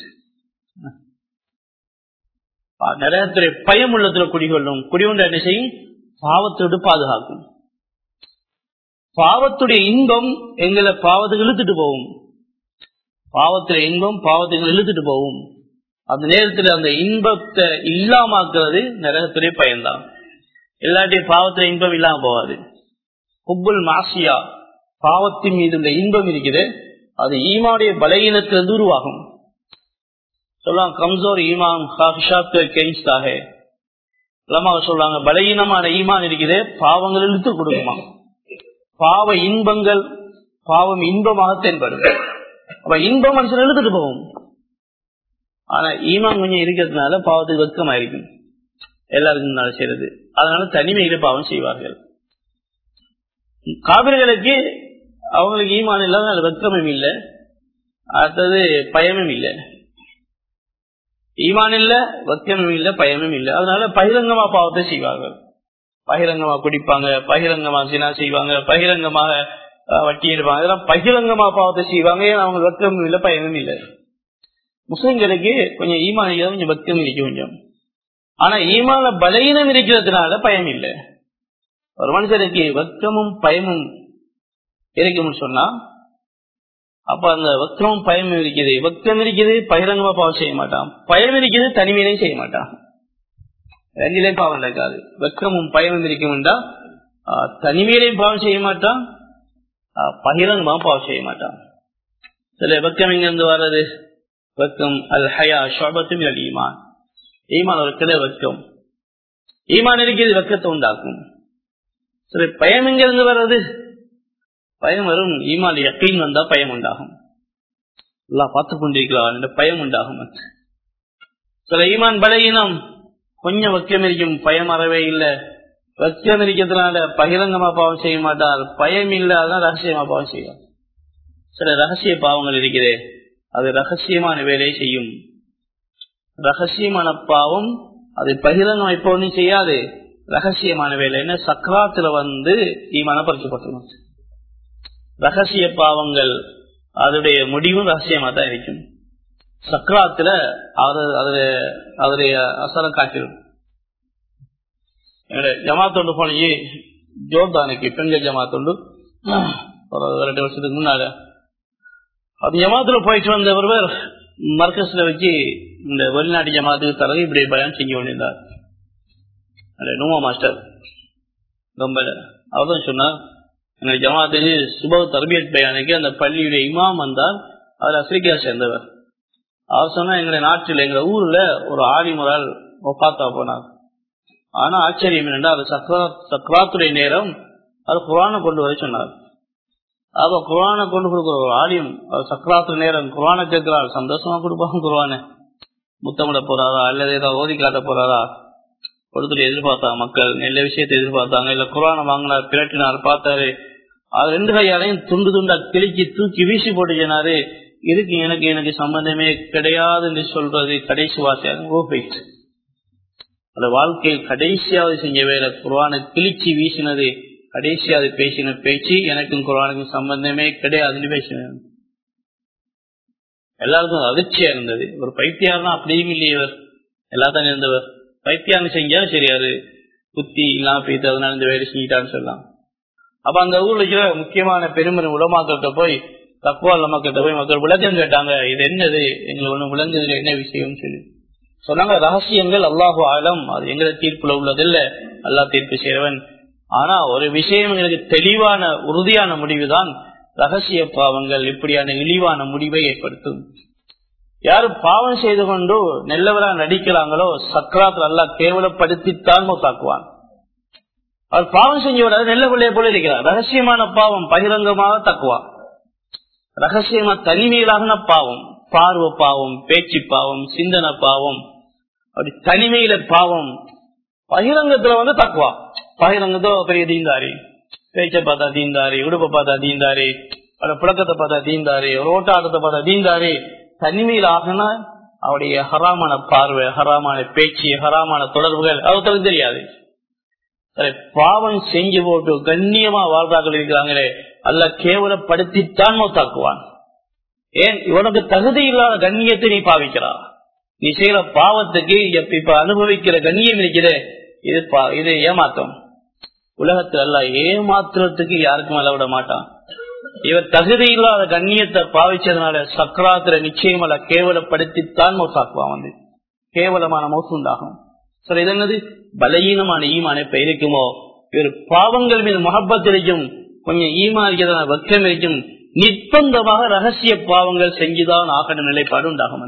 நிறைய பயம் உள்ளத்துல குடிகொள்ளும் குடிகொண்ட என்ன செய்யும் பாவத்தோடு பாதுகாக்கும் பாவத்துடைய இன்பம் எங்களை பாவத்துக்கு இழுத்துட்டு போகும் பாவத்துடைய இன்பம் பாவத்துக்கு இழுத்துட்டு போகும் அந்த நேரத்தில் அந்த இன்பத்தை இல்லாமக்கிறது நரகத்துடைய பயன்தான் இல்லாட்டி பாவத்துல இன்பம் இல்லாம போகாது குப்புல் மாசியா பாவத்தின் மீது உள்ள இன்பம் இருக்குது அது ஈமாவுடைய பலகீனத்திலிருந்து உருவாகும் சொல்லலாம் கம்சோர் ஈமான் கெஞ்சாக சொல்றாங்க பலகீனமான ஈமான் இருக்குது பாவங்கள் இழுத்து கொடுக்குமா பாவ இன்பங்கள் பாவம் இன்பமாக தென்படும் அப்ப இன்பம் மனுஷன் எழுத்துட்டு போகும் ஆனா ஈமான் கொஞ்சம் இருக்கிறதுனால பாவத்துக்கு வெக்கமா இருக்கும் எல்லாருக்கும் செய்யறது அதனால தனிமையில பாவம் செய்வார்கள் காவிர்களுக்கு அவங்களுக்கு ஈமான் இல்லாத வெக்கமும் இல்லை அடுத்தது பயமும் இல்லை ஈமான் இல்ல வெக்கமும் இல்லை பயமும் இல்லை அதனால பகிரங்கமா பாவத்தை செய்வார்கள் பகிரங்கமா குடிப்பாங்க பகிரங்கமா சினா செய்வாங்க பகிரங்கமாக வட்டி எடுப்பாங்க இதெல்லாம் பகிரங்கமா பாவத்தை செய்வாங்க ஏன்னா அவங்க வெக்கமும் இல்லை பயமும் இல்லை முஸ்லிம்களுக்கு கொஞ்சம் ஈமான் இல்லாத கொஞ்சம் வெக்கம் இருக்கு கொஞ்சம் ஆனா ஈமான பலகீனம் இருக்கிறதுனால பயம் இல்லை ஒரு மனுஷனுக்கு வெக்கமும் பயமும் இருக்கும்னு சொன்னா அப்ப அந்த வெக்கமும் பயமும் இருக்குது வெக்கம் இருக்குது பகிரங்கமா பாவம் செய்ய மாட்டான் பயம் இருக்குது தனிமையிலையும் செய்ய மாட்டான் ரெண்டிலையும் பாவம் நடக்காது வெக்கமும் பயமும் இருக்கும்டா தனிமையிலையும் பாவம் செய்ய மாட்டான் பகிரங்கமா பாவம் செய்ய மாட்டான் சில வெக்கம் எங்க இருந்து வர்றது வெக்கம் அல் ஹயா ஷோபத்தும் ஈமான் ஈமான் ஒரு கிளை வெக்கம் ஈமான் இருக்கிறது வெக்கத்தை உண்டாக்கும் சரி பயம் எங்க இருந்து வர்றது பயம் வரும் ஈமான் யக்கீன் வந்தா பயம் உண்டாகும் எல்லாம் பார்த்து கொண்டிருக்கிறார் என்ற பயம் உண்டாகும் சில ஈமான் பலகீனம் கொஞ்சம் வெக்கம் இருக்கும் பயம் அறவே இல்லை வெக்கம் இருக்கிறதுனால பகிரங்கமா பாவம் செய்ய மாட்டார் பயம் இல்லை அதான் ரகசியமா பாவம் செய்வார் சில ரகசிய பாவங்கள் இருக்கிறே அது ரகசியமான வேலையை செய்யும் ரகசியமான பாவம் அது பகிரங்கம் இப்ப ஒன்றும் செய்யாது ரகசியமான வேலை என்ன சக்கராத்துல வந்து ஈமான பறிக்கப்பட்டுரும் ரகசிய பாவங்கள் அதனுடைய முடிவும் ரகசியமா தான் இருக்கும் சக்கராத்துல அதனுடைய அசரம் காட்டிடும் ஜமாத்தொண்டு போனி ஜோர்தானுக்கு பெண்கள் ஜமாத்தொண்டு ஒரு ரெண்டு வருஷத்துக்கு முன்னால அது ஜமாத்துல போயிட்டு வந்த ஒருவர் மர்க்கஸ்ல வச்சு இந்த வெளிநாட்டு ஜமாத்துக்கு தரது இப்படி பயன் செஞ்சு கொண்டிருந்தார் நூமா மாஸ்டர் ரொம்ப அவர் தான் சொன்னார் எங்க ஜமாத்துக்கு சுப தர்பியத் பயானுக்கு அந்த பள்ளியுடைய இமாம் வந்தார் அவர் அசிரிக்கா சேர்ந்தவர் அவர் சொன்னா எங்க நாட்டில் எங்க ஊர்ல ஒரு ஆலிமுறால் ஒப்பாத்தா போனார் ஆனா ஆச்சரியம் என்னென்னா அது சக்ரா சக்ராத்துடைய நேரம் அது குரான கொண்டு வர சொன்னார் அப்ப குரானை கொண்டு கொடுக்குற ஒரு ஆலியம் சக்கராத்து நேரம் குரானை கேட்கிறார் சந்தோஷமா கொடுப்பாங்க குரானை முத்தமிட போறாரா அல்லது ஏதாவது ஓதி காட்ட போறாரா கொடுத்துட்டு எதிர்பார்த்தாங்க மக்கள் நல்ல விஷயத்தை எதிர்பார்த்தாங்க இல்ல குரானை வாங்கினார் பிரட்டினார் பார்த்தாரு அது ரெண்டு கையாலையும் துண்டு துண்டா கிழிக்கி தூக்கி வீசி போட்டு சொன்னாரு இதுக்கு எனக்கு எனக்கு சம்பந்தமே கிடையாது என்று சொல்றது கடைசி வாசியாக ஓபைட் அந்த வாழ்க்கையில் கடைசியாவது செஞ்ச வேலை குரானை கிழிச்சி வீசினது கடைசியாவது பேசின பேச்சு எனக்கும் குரானுக்கும் சம்பந்தமே கிடையாதுன்னு பேசினேன் எல்லாருக்கும் அதிர்ச்சியா இருந்தது ஒரு பைத்தியார்னா அப்படியும் இல்லையவர் எல்லாத்தான் இருந்தவர் பைத்தியாரம் செஞ்சா சரி அது புத்தி இல்லாம போயிட்டு அதனால இந்த வேலை செஞ்சிட்டான்னு சொல்லலாம் அப்ப அந்த ஊர்ல இருக்கிற முக்கியமான பெருமரும் உலமாக்கள்கிட்ட போய் தக்குவா மக்கள்கிட்ட போய் மக்கள் விளக்கம் கேட்டாங்க இது என்னது எங்களுக்கு ஒண்ணு விளங்குதுல என்ன விஷயம் சொல்லி சொன்னாங்க ரகசியங்கள் அல்லாஹு ஆலம் அது எங்களை தீர்ப்புல உள்ளதில்ல அல்லா தீர்ப்பு செய்யவன் ஆனா ஒரு விஷயம் எங்களுக்கு தெளிவான உறுதியான முடிவுதான் ரகசிய பாவங்கள் இப்படியான இழிவான முடிவை ஏற்படுத்தும் யாரு பாவம் செய்து கொண்டு நெல்லவரா நடிக்கிறாங்களோ சக்கராத் அல்லா கேவலப்படுத்தித்தான் தாக்குவான் அவர் பாவம் செஞ்சவர் நெல்ல பிள்ளைய போல இருக்கிறார் ரகசியமான பாவம் பகிரங்கமாக தக்குவான் ரகசியமா தனிமையிலாக பாவம் பார்வை பாவம் பேச்சு பாவம் சிந்தனை பாவம் அப்படி தனிமையில பாவம் பகிரங்கத்துல வந்து தக்குவா பகிரங்கத்தோ பெரிய தீந்தாரி பேச்சை பார்த்தா தீந்தாரி உடுப்பை பார்த்தா தீந்தாரி புழக்கத்தை பார்த்தா தீந்தாரி ரோட்டாட்டத்தை பார்த்தா தீந்தாரி தனிமையில் ஆகனா அவருடைய ஹராமான பார்வை ஹராமான பேச்சு ஹராமான தொடர்புகள் அவர்களுக்கு தெரியாது பாவம் செஞ்சு போட்டு கண்ணியமா வாழ்றாக்கள் இருக்கிறாங்களே அல்ல கேவலப்படுத்தித்தான் மௌத்தாக்குவான் ஏன் இவனுக்கு தகுதி இல்லாத கண்ணியத்தை நீ பாவிக்கிறா நீ செய்யற பாவத்துக்கு இப்ப அனுபவிக்கிற கண்ணியம் இருக்கிறது இது இது ஏமாத்தம் உலகத்தில் அல்ல ஏமாத்துறதுக்கு யாருக்கும் அல்ல விட மாட்டான் இவர் தகுதி இல்லாத கண்ணியத்தை பாவிச்சதுனால சக்கராத்திர நிச்சயம் அல்ல கேவலப்படுத்தித்தான் மௌசாக்குவான் வந்து கேவலமான மௌசு உண்டாகும் சரி இது என்னது பலகீனமான ஈமான இப்ப இருக்குமோ இவர் பாவங்கள் மீது முகப்பத் இருக்கும் கொஞ்சம் ஈமா இருக்கிறதான வெக்கம் இருக்கும் நிர்பந்தமாக ரகசிய பாவங்கள் செஞ்சுதான் ஆகணும் நிலைப்பாடு உண்டாகும்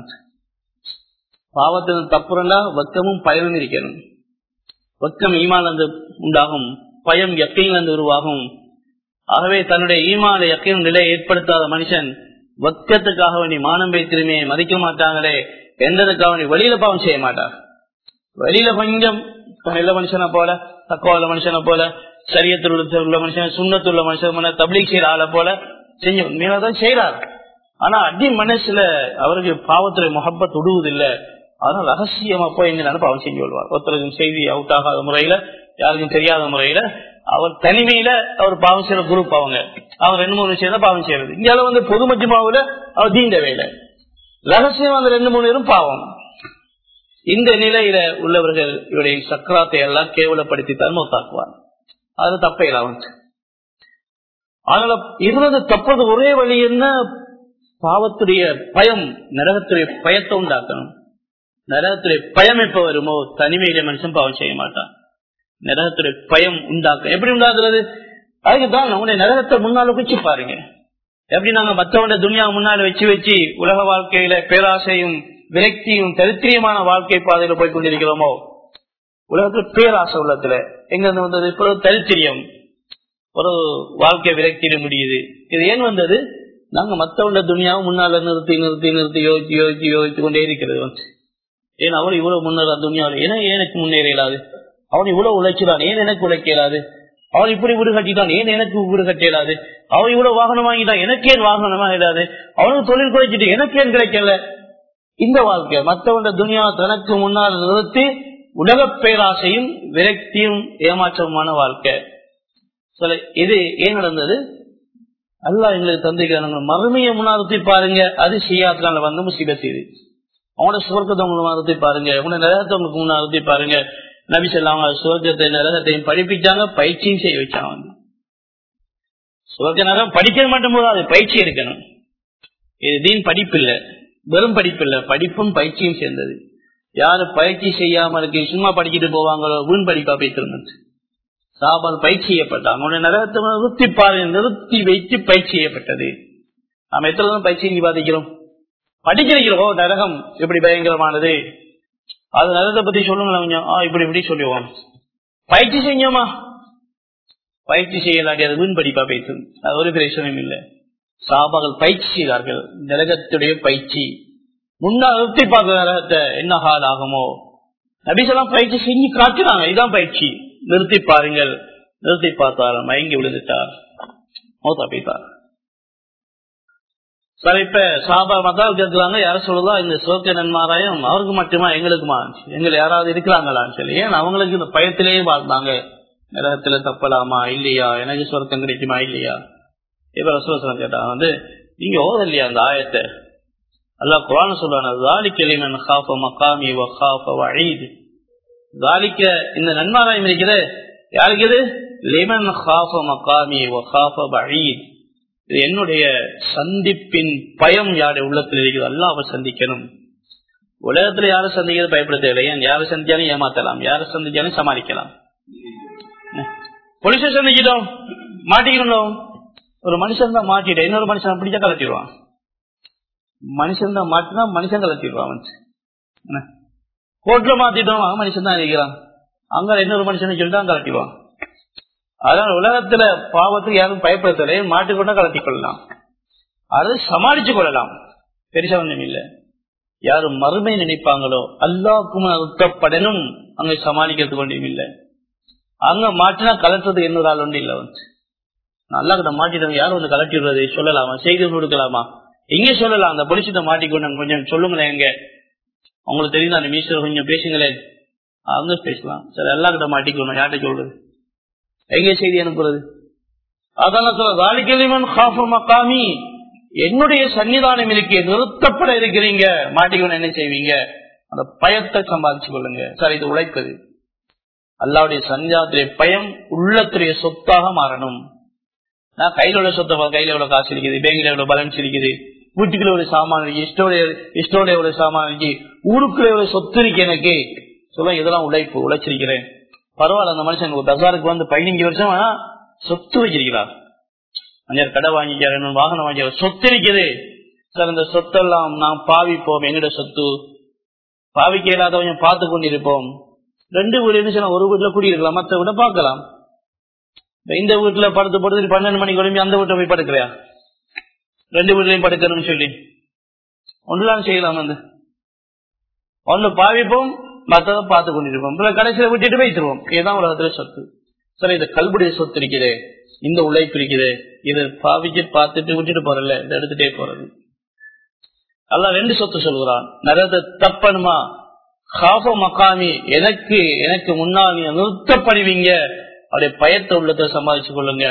பாவத்தின் தப்புறண்டா வெக்கமும் பயமும் இருக்கணும் வெக்கம் ஈமானிலிருந்து உண்டாகும் பயம் எக்கையிலிருந்து உருவாகும் ஆகவே தன்னுடைய ஈமான எக்கையும் நிலை ஏற்படுத்தாத மனுஷன் வெக்கத்துக்காக வேண்டி மானம் வைத்திருமே மதிக்க மாட்டாங்களே எந்ததுக்காக வேண்டி வெளியில பாவம் செய்ய மாட்டார் வெளியில கொஞ்சம் நல்ல மனுஷனை போல தக்குவ உள்ள மனுஷனை போல சரியத்தில் உள்ள மனுஷன் சுண்ணத்துள்ள மனுஷன் தபிலீக் செய்யற ஆளை போல செஞ்சு உண்மையில்தான் செய்யறார் ஆனா அடி மனசுல அவருக்கு பாவத்துல முகப்பத் விடுவதில்லை அதனால ரகசியமா போய் எங்க பாவம் செஞ்சு கொள்வார் ஒருத்தருக்கும் செய்தி அவுட் ஆகாத முறையில யாருக்கும் தெரியாத முறையில அவர் தனிமையில அவர் பாவம் செய்யற குரூப் அவங்க அவர் ரெண்டு மூணு விஷயம் தான் பாவம் செய்யறது இங்க வந்து பொது மஜ்மாவுல அவர் தீண்ட வேலை ரகசியம் அந்த ரெண்டு மூணு பேரும் பாவம் இந்த நிலையில உள்ளவர்கள் இவருடைய சக்கராத்தை எல்லாம் கேவலப்படுத்தித்தான் மௌத்தாக்குவார் அது தப்பையில அவனுக்கு அதனால இருந்தது தப்பது ஒரே வழி என்ன பாவத்துடைய பயம் நரகத்துடைய பயத்தை உண்டாக்கணும் நரகத்துடைய பயம் எப்ப வருமோ தனிமையில மனுஷன் பாவம் செய்ய மாட்டான் நரகத்துடைய பயம் உண்டாக்க எப்படி உண்டாக்குறது அதுக்கு தான் நம்முடைய நரகத்தை முன்னால வச்சு பாருங்க எப்படி நாங்க மற்றவங்க துணியா முன்னால வச்சு வச்சு உலக வாழ்க்கையில பேராசையும் விரக்தியும் தரித்திரியமான வாழ்க்கை பாதையில போய் கொண்டிருக்கிறோமோ உலகத்துல பேராசை உள்ளத்துல எங்க இருந்து வந்தது இப்போ தரித்திரியம் ஒரு வாழ்க்கை விரக்தியிட முடியுது இது ஏன் வந்தது நாங்க மத்தவங்க துணியாவை முன்னால நிறுத்தி நிறுத்தி நிறுத்தி யோசிச்சு யோசிச்சு யோசிச்சு கொண்டே இருக்கிறது வந்து ஏன் அவன் இவ்வளவு முன்னேற துணியாவில் ஏன்னா எனக்கு முன்னேற இயலாது அவன் இவ்வளவு உழைச்சிடான் ஏன் எனக்கு உழைக்க இயலாது அவன் இப்படி வீடு கட்டிட்டான் ஏன் எனக்கு வீடு கட்ட இயலாது அவன் இவ்வளவு வாகனம் வாங்கிட்டான் எனக்கு ஏன் வாகனமா இயலாது அவனுக்கு தொழில் குறைச்சிட்டு எனக்கு ஏன் கிடைக்கல இந்த வாழ்க்கை மற்றவங்க துணியா தனக்கு முன்னால் நிறுத்தி உலக பேராசையும் விரக்தியும் ஏமாற்றமான வாழ்க்கை சில இது ஏன் நடந்தது அல்லா எங்களுக்கு தந்திக்கிறாங்க மறுமையை முன்னாடி பாருங்க அது செய்யாதனால வந்து முசிபத் இது அவனோட சுவர்க்கத்தை உங்களுக்கு நிறுத்தி பாருங்க உங்களோட நிலத்தை உங்களுக்கு முன்னாடி பாருங்க நபி சொல்லாம சுவர்க்கத்தை நிலகத்தையும் படிப்பிச்சாங்க பயிற்சியும் செய்ய வச்சாங்க சுவர்க்க நரகம் படிக்க மட்டும் போது அது பயிற்சி எடுக்கணும் இது தீன் படிப்பு இல்ல வெறும் படிப்பு இல்ல படிப்பும் பயிற்சியும் சேர்ந்தது யாரு பயிற்சி செய்யாம இருக்கு சும்மா படிச்சுட்டு போவாங்களோ வீண் படிப்பா போயிட்டு சாபால் பயிற்சி செய்யப்பட்டாங்க அவனுடைய நரகத்தை நிறுத்தி பாரு நிறுத்தி வைத்து பயிற்சி செய்யப்பட்டது நாம எத்தனை பயிற்சி நீ பாதிக்கிறோம் படிக்கிறோம் நரகம் எப்படி பயங்கரமானது அது நரகத்தை பத்தி சொல்லுங்களேன் கொஞ்சம் இப்படி இப்படி சொல்லுவோம் பயிற்சி செஞ்சோமா பயிற்சி செய்யலாட்டி அது வீண் படிப்பா பேசும் அது ஒரு பிரச்சனையும் இல்லை சாபாக்கள் பயிற்சி செய்தார்கள் நரகத்துடைய பயிற்சி முன்னா நிறுத்தி பார்க்க நரகத்தை என்ன ஹால் ஆகுமோ நபிசெல்லாம் பயிற்சி செஞ்சு காட்டுறாங்க இதுதான் பயிற்சி நிறுத்தி பாருங்கள் நிறுத்தி பார்த்தார் மயங்கி விழுந்துட்டார் மௌத்தா போய்த்தார் சரி இப்ப சாபா மத்தால் கேட்கிறாங்க யார சொல்லுதா இந்த சோக்க நன்மாராயம் அவருக்கு மட்டுமா எங்களுக்குமா எங்களை யாராவது இருக்கிறாங்களான்னு சொல்லி ஏன் அவங்களுக்கு இந்த பயத்திலேயே வாழ்ந்தாங்க நரகத்துல தப்பலாமா இல்லையா எனக்கு சொர்க்கம் கிடைக்குமா இல்லையா இப்ப ரசோசனம் கேட்டாங்க வந்து நீங்க ஓதலையா அந்த ஆயத்தை அல்லா குரான் சொல்றான் மக்காமி தாலிக்க இந்த நன்மாராயம் இருக்குது யாருக்கு இது லிமன் ஹாஃப மக்காமி வஹீத் இது என்னுடைய சந்திப்பின் பயம் யாருடைய உள்ளத்தில் இருக்குது அல்ல அவர் சந்திக்கணும் உலகத்துல யாரை சந்திக்கிறது பயப்பட தேவையா யாரை சந்திச்சாலும் ஏமாத்தலாம் யாரை சந்திச்சாலும் சமாளிக்கலாம் போலீஸை சந்திக்கிட்டோம் மாட்டிக்கணும் ஒரு மனுஷன் தான் மாட்டிட்ட இன்னொரு மனுஷன் பிடிச்சா கலட்டிடுவான் மனுஷன் தான் மாட்டினா மனுஷன் கலட்டிடுவான் கோர்ட்ல மாத்திட்டோம் அவன் மனுஷன் தான் இருக்கிறான் அங்க இன்னொரு மனுஷனை சொல்லிட்டு தான் கலட்டிடுவான் அதனால உலகத்துல பாவத்துக்கு யாரும் பயப்படுத்தலை மாட்டிக்கொண்டா கலட்டி கொள்ளலாம் அதை சமாளிச்சு கொள்ளலாம் பெருசா ஒன்றும் இல்லை யாரும் மறுமை நினைப்பாங்களோ அல்லாவுக்கும் அறுக்கப்படணும் அங்க சமாளிக்கிறதுக்கு ஒன்றும் இல்லை அங்க மாட்டினா கலட்டுறதுக்கு இன்னொரு ஆள் ஒன்றும் இல்லை வந்து நல்லா கிட்ட மாட்டிட்டவங்க யாரும் வந்து கலட்டி விடுறது சொல்லலாமா செய்தி கொடுக்கலாமா எங்க சொல்லலாம் அந்த பொலிசிட்ட மாட்டிக்கொண்டு கொஞ்சம் சொல்லுங்களேன் எங்க உங்களுக்கு தெரியும் அந்த மீஸ்டர் கொஞ்சம் பேசுங்களேன் அவங்க பேசலாம் சரி எல்லா கிட்ட மாட்டிக்கணும் யார்கிட்ட சொல்றது எங்க செய்தி அனுப்புறது அதெல்லாம் சொல்ல மக்காமி என்னுடைய சன்னிதானம் இருக்கே நிறுத்தப்பட இருக்கிறீங்க மாட்டிக்கணும் என்ன செய்வீங்க அந்த பயத்தை சம்பாதிச்சு கொள்ளுங்க சார் இது உழைப்பது அல்லாவுடைய சன்னிதானத்துடைய பயம் உள்ளத்துடைய சொத்தாக மாறணும் நான் கையில உள்ள சொத்தை கையில எவ்வளவு காசு இருக்குது பேங்க்ல எவ்வளவு பேலன்ஸ் இருக்குது வீட்டுக்குள்ள ஒரு சாமான் இருக்கு இஷ்டோட இஷ்டோட எவ்வளவு சாமான் இருக்கு ஊருக்குள்ள எவ்வளவு சொத்து இருக்கு எனக்கு சொல்ல இதெல்லாம் உழைப்பு உழைச்சிருக்கிறேன் பரவாயில்ல அந்த மனுஷன் ஒரு பஜாருக்கு வந்து பதினஞ்சு வருஷம் சொத்து வச்சிருக்கிறார் அஞ்சர் கடை வாங்கிக்கிறார் வாகனம் வாங்கிக்கிறார் சொத்து இருக்குது சார் இந்த சொத்தெல்லாம் நாம் பாவிப்போம் எங்கட சொத்து பாவிக்க இல்லாதவங்க பார்த்து கொண்டிருப்போம் ரெண்டு வீடு இருந்துச்சுன்னா ஒரு வீட்டுல குடியிருக்கலாம் மற்ற வீட்டை பார்க்கலாம் இந்த வீட்டுல படுத்து படுத்து பன்னெண்டு மணிக்கு கிளம்பி அந்த வீட்டை போய் படுக்கிறியா ரெண்டு வீட்லயும் படுக்கணும்னு சொல்லி ஒன்றுதான் செய்யலாம் வந்து ஒன்னு பாவிப்போம் மற்றதை பார்த்து கொண்டிருப்போம் கடைசியில விட்டுட்டு வைத்துருவோம் இதுதான் உலகத்துல சொத்து சரி இந்த கல்புடைய சொத்து இருக்குது இந்த உழைப்பு இருக்குது இதை பாவிச்சு பார்த்துட்டு விட்டுட்டு போறல இதை எடுத்துட்டே போறது அல்ல ரெண்டு சொத்து சொல்கிறான் நிறைய தப்பணுமா காஃப மக்காமி எனக்கு எனக்கு முன்னால் நீங்க நிறுத்தப்படுவீங்க அவருடைய பயத்தை உள்ளத்தை சம்பாதிச்சு கொள்ளுங்க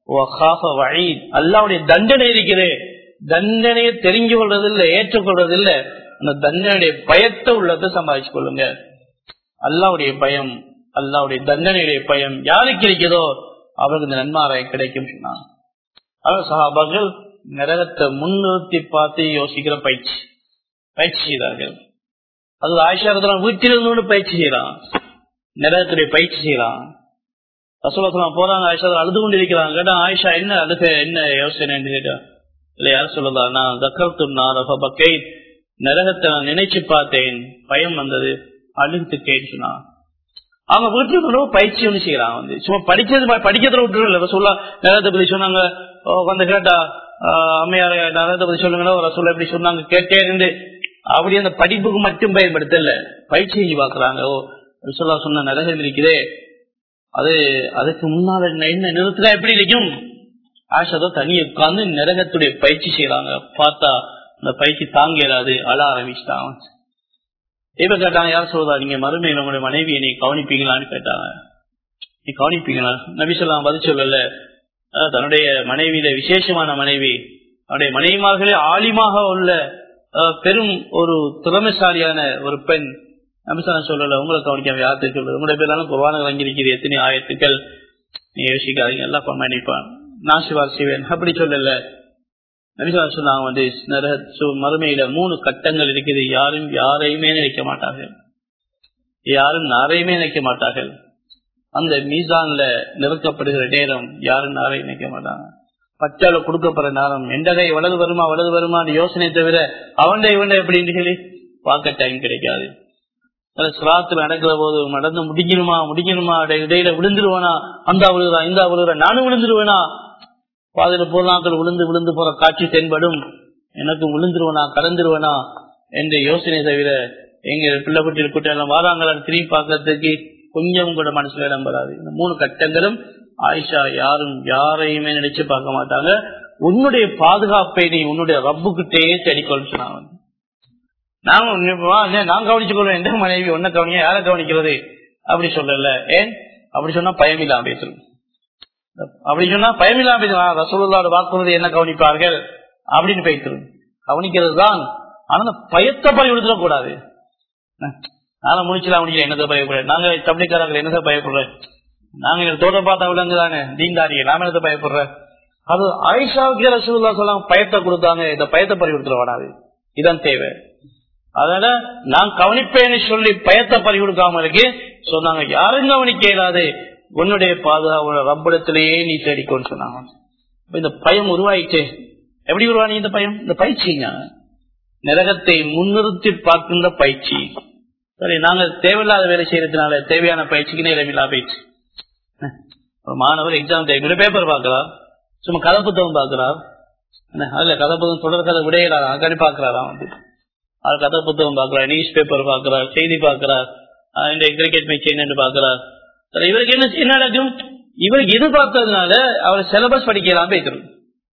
அல்லாவுடைய தண்டனை இருக்குது தண்டனையை தெரிஞ்சு கொள்றது இல்ல ஏற்றுக்கொள்றது இல்ல அந்த தண்டனையுடைய பயத்தை உள்ளத்தை சம்பாதிச்சு கொள்ளுங்க அல்லாவுடைய பயம் அல்லாவுடைய தண்டனையுடைய பயம் யாருக்கு இருக்கிறதோ அவருக்கு இந்த நன்மாராய் கிடைக்கும் சொன்னாங்க அதாவது சகாபாக்கள் நரகத்தை முன்னிறுத்தி பார்த்து யோசிக்கிற பயிற்சி பயிற்சி செய்தார்கள் அது ஆயிஷா வீட்டிலிருந்து பயிற்சி செய்யறான் நரகத்துடைய பயிற்சி செய்யறான் ரசோலசலாம் போறாங்க ஆயிஷா அழுது கொண்டு இருக்கிறாங்க கேட்டா ஆயிஷா என்ன அழுக என்ன யோசனை கேட்டா இல்ல யார் சொல்லுதா நான் தக்கர்த்து நரகத்தை நான் நினைச்சு பார்த்தேன் பயம் வந்தது அழுத்துட்டேன்னு சொன்னான் அவங்க வீட்டுல பயிற்சி ஒண்ணு செய்யறான் வந்து சும்மா படிக்கிறது படிக்கிறத விட்டுருல சொல்ல நரகத்தை பத்தி சொன்னாங்க வந்து கேட்டா அம்மையார நரகத்தை பத்தி சொல்லுங்கன்னா ஒரு சொல்ல எப்படி சொன்னாங்க கேட்டே இருந்து அப்படி அந்த படிப்புக்கு மட்டும் பயன்படுத்தல பயிற்சி செஞ்சு பாக்குறாங்க ஓ சொல்ல சொன்ன நரகம் இருக்குதே அது அதுக்கு முன்னால என்ன நிறுத்தினா எப்படி இருக்கும் ஆஷாதோ தனியை உட்கார்ந்து நரகத்துடைய பயிற்சி செய்யறாங்க பார்த்தா அந்த பயிற்சி தாங்க இயலாது அழ ஆரம்பிச்சிட்டாங்க இப்ப கேட்டாங்க யார் சொல்றா நீங்க மறுமையில உங்களுடைய மனைவியை நீ கவனிப்பீங்களான்னு கேட்டாங்க நீ கவனிப்பீங்களா நபி சொல்லாம் பதில் சொல்லல தன்னுடைய மனைவியில விசேஷமான மனைவி அவருடைய மனைவிமார்களே ஆலிமாக உள்ள பெரும் ஒரு திறமைசாலியான ஒரு பெண் நபிசான சொல்லல உங்களை கவனிக்காம யார்த்து சொல்றது உங்களுடைய பேராலும் குர்வான வாங்கியிருக்கிறது எத்தனை ஆயிரத்துக்கள் நீ யோசிக்காதீங்க எல்லாம் பண்ண நினைப்பான் நாசிவார் செய்வேன் அப்படி சொல்லல நபிசா சொன்னாங்க வந்து மறுமையில மூணு கட்டங்கள் இருக்குது யாரும் யாரையுமே நினைக்க மாட்டார்கள் யாரும் யாரையுமே நினைக்க மாட்டார்கள் அந்த மீசான்ல நிறுத்தப்படுகிற நேரம் யாரும் யாரையும் நினைக்க மாட்டாங்க பச்சால கொடுக்கப்படுற நேரம் எந்த கை வலது வருமா வலது வருமான்னு யோசனை தவிர அவன்ட இவன்ட எப்படின்னு சொல்லி பார்க்க டைம் கிடைக்காது சிராத்துல நடக்கிற போது நடந்து முடிக்கணுமா முடிக்கணுமா இடை- இடையில விழுந்துருவானா அந்த விழுகிறா இந்த விழுகிறா நானும் விழுந்துருவேனா பாதையில பொருளாக்கள் விழுந்து விழுந்து போற காட்சி தென்படும் எனக்கு விழுந்துருவனா கலந்துருவனா என்ற யோசனை தவிர எங்க பிள்ளை குட்டி குட்டி எல்லாம் வாராங்களா திரும்பி பார்க்கறதுக்கு கொஞ்சம் கூட மனசுல இடம் வராது இந்த மூணு கட்டங்களும் ஆயிஷா யாரும் யாரையுமே நினைச்சு பார்க்க மாட்டாங்க உன்னுடைய பாதுகாப்பை நீ உன்னுடைய ரப்புக்கிட்டே தேடிக்கொள் சொன்னாங்க நாங்க உன்னை வா, இல்ல, நான் கவனிச்சு கொள்வேன் எந்த மனைவி ஒன்ன கவனிக்க யாரை கவனிக்கிறது அப்படி சொல்லல ஏன் அப்படி சொன்னா பயமில்லாம பேசுறோம் அப்படி சொன்னா பயமில்லாம பேசலாம் ரசூலுல்லாவோட வாக்குறுதி என்ன கவனிப்பார்கள் அப்படின்னு பேசுறோம் கவனிக்கிறது தான் ஆனா அந்த பயத்தை பறி விடுத்துடக்கூடாது நானும் முடிச்சலாம் முடியல என்னதை பயப்படுறேன் நாங்க தப்பிக்காரர்கள் என்னதை பயப்படுறேன் நாங்க எங்க தோட்ட பார்த்தா விலங்குதானே தீண்டாரியே நாம என்னதை பயப்படுறேன் அது ஆயிஷாவுக்கு ரசூலுல்லா சொல்லாம பயத்தை கொடுத்தாங்க இந்த பயத்தை பறி விடுத்துடக்கூடாது இதான் தேவை அதனால நான் கவனிப்பேன்னு சொல்லி பயத்தை பறி கொடுக்காம இருக்கு சொன்னாங்க யாரும் கவனிக்க இயலாது உன்னுடைய பாதுகாப்பு ரப்படத்திலேயே நீ தேடிக்கொண்டு சொன்னாங்க இப்ப இந்த பயம் உருவாயிட்டே எப்படி உருவானி இந்த பயம் இந்த பயிற்சிங்க நரகத்தை முன்னிறுத்தி பார்க்கின்ற பயிற்சி சரி நாங்க தேவையில்லாத வேலை செய்யறதுனால தேவையான பயிற்சிக்கு நேரமில்லா பயிற்சி ஒரு மாணவர் எக்ஸாம் டைம்ல பேப்பர் பார்க்கிறார் சும்மா கதை புத்தகம் பார்க்கிறார் என்ன, அதுல கதை புத்தகம் தொடர் கதை விடையிறாரா கணி பார்க்கிறாரா வந்து அது கதை புத்தகம் பார்க்கிறார் நியூஸ் பேப்பர் பார்க்கிறார் செய்தி பார்க்கிறார் ஆஹ் இந்த கிரிக்கெட் மேட்ச் என்னன்னு பார்க்கிறார் சரி, இவருக்கு என்ன என்ன நடக்கும் இவருக்கு இது பார்த்ததுனால அவர் சிலபஸ் படிக்கலாம் பேசுறோம்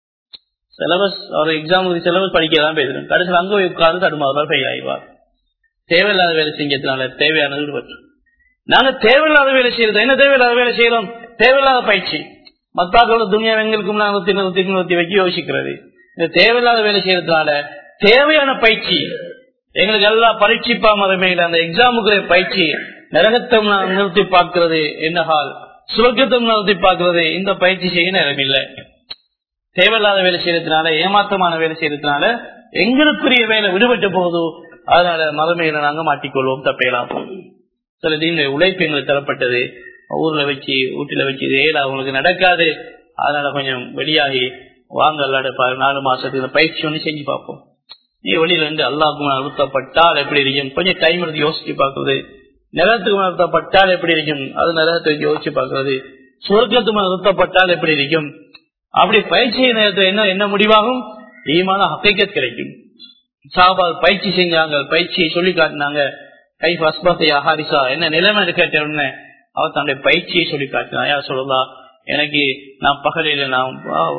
சிலபஸ் அவர் எக்ஸாமுக்கு சிலபஸ் படிக்கலாம் பேசுறோம் கடைசியில் அங்க போய் உட்கார்ந்து தடுமாறுவார் ஃபெயில் ஆயிடுவார் தேவையில்லாத வேலை செஞ்சதுனால தேவையானது விடுபட்டு நாங்க தேவையில்லாத வேலை செய்யறது என்ன தேவையில்லாத வேலை செய்யறோம் தேவையில்லாத பயிற்சி மத்தாக்களோட துணியா எங்களுக்கும் நாங்கள் திணறுத்தி நிறுத்தி வச்சு யோசிக்கிறது இந்த தேவையில்லாத வேலை செய்யறதுனால தேவையான பயிற்சி எங்களுக்கு எல்லாம் பரீட்சிப்பா மறுமையில அந்த எக்ஸாமுக்குரிய பயிற்சி நரகத்தை நான் நிறுத்தி பார்க்கிறது என்ன ஹால் சுரக்கத்தை நிறுத்தி பார்க்கிறது இந்த பயிற்சி செய்ய நேரம் இல்லை தேவையில்லாத வேலை செய்யறதுனால ஏமாற்றமான வேலை செய்யறதுனால எங்களுக்குரிய வேலை விடுபட்டு போகுது அதனால மறுமையில நாங்க மாட்டிக்கொள்வோம் தப்பையெல்லாம் போகுது சில தீனுடைய உழைப்பு எங்களுக்கு தரப்பட்டது ஊர்ல வச்சு வீட்டுல வச்சு இது ஏழு அவங்களுக்கு நடக்காது அதனால கொஞ்சம் வெளியாகி வாங்க அல்லாட பாரு நாலு மாசத்துக்கு இந்த பயிற்சி ஒண்ணு செஞ்சு பார்ப்போம் நீ வெளியில இருந்து அல்லாஹுக்கு அழுத்தப்பட்டால் எப்படி இருக்கும் கொஞ்சம் டைம் எடுத்து யோசிச்சு பார்க்கறது நிலத்துக்கு நிறுத்தப்பட்டால் எப்படி இருக்கும் அது நிலத்தை வச்சு யோசிச்சு பார்க்கறது சுவர்க்கத்துக்கு நிறுத்தப்பட்டால் எப்படி இருக்கும் அப்படி பயிற்சி நேரத்தில் என்ன என்ன முடிவாகும் ஈமான ஹக்கைக்கத் கிடைக்கும் சாபால் பயிற்சி செஞ்சாங்க பயிற்சியை சொல்லி காட்டினாங்க கை அஸ்பத்தை ஹாரிசா என்ன நிலைமை கேட்டவுடனே அவர் தன்னுடைய பயிற்சியை சொல்லி காட்டினான் யார் சொல்லலாம் எனக்கு நான் பகலில நான்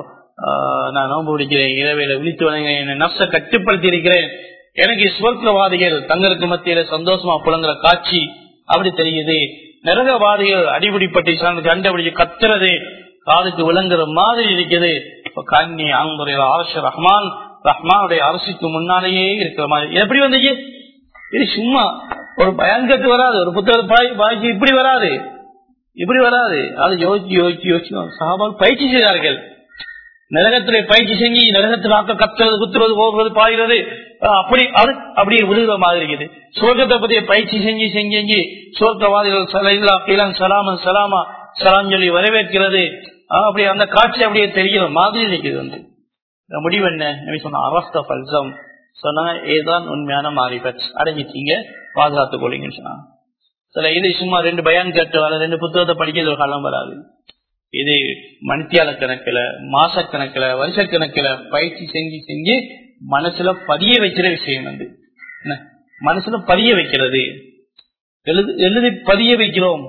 ஆஹ், நான் நோன்பு பிடிக்கிறேன் இரவையில விழித்து வணங்குறேன் என் நப்ச கட்டுப்படுத்தி இருக்கிறேன் எனக்கு சுவர்க்கவாதிகள் தங்களுக்கு மத்தியில சந்தோஷமா புலங்குற காட்சி அப்படி தெரியுது நரகவாதிகள் அடிபிடிப்பட்டு கண்டுபிடிச்சு கத்துறது காதுக்கு விளங்குற மாதிரி இருக்குது இப்ப கண்ணி ஆங்குறையில அரசு ரஹ்மான் ரஹ்மானுடைய அரசுக்கு முன்னாலேயே இருக்கிற மாதிரி இது எப்படி வந்துச்சு இது சும்மா ஒரு பயங்கத்து வராது ஒரு புத்தகத்தை பாய் பாய்ச்சி இப்படி வராது இப்படி வராது அது யோசிச்சு யோசிச்சு யோசிச்சு சாபால் பயிற்சி செய்தார்கள் நரகத்திலே பயிற்சி செஞ்சு நரகத்தில் ஆக்க கத்துறது குத்துறது போகிறது பாய்கிறது அஹ் அப்படி அது அப்படியே விழுகிற மாதிரி இருக்குது சுவர்க்கத்தை பத்திய பயிற்சி செஞ்சு செஞ்சு செஞ்சு சுவர்க்கவாதிகள் சலைலா கீழன் சலாமன் சலாமா சலாம் சொல்லி வரவேற்கிறது அஹ் அப்படி அந்த காட்சி அப்படியே தெரிகிற மாதிரி இருக்குது வந்து இந்த முடிவு என்ன நபி சொன்ன அரஸ்த பல்சம் சொன்னாங்க ஏதான் உண்மையான மாறிபட் அடைஞ்சிட்டீங்க பாதுகாத்துக் கொள்ளுங்கன்னு சொன்னாங்க சில இது சும்மா ரெண்டு பயான் கேட்டு ரெண்டு புத்தகத்தை படிக்கிறது ஒரு காலம் வராது இது மணித்தியால கணக்குல மாச கணக்குல வருஷ கணக்குல பயிற்சி செஞ்சு செஞ்சு மனசுல பதிய வைக்கிற விஷயம் வந்து என்ன? மனசுல பதிய வைக்கிறது எழுது எழுதி பதிய வைக்கிறோம்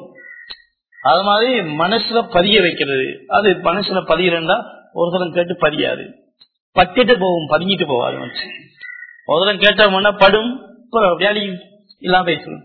அது மாதிரி மனசுல பதிய வைக்கிறது அது மனசுல பதிகிறா ஒரு தரம் கேட்டு பதியாது பட்டுட்டு போகும் பதிஞ்சிட்டு போவாது மனுஷன். ஒரு தரம் கேட்டோம்னா படும் அப்புறம் வேலை இல்லாம பேசணும்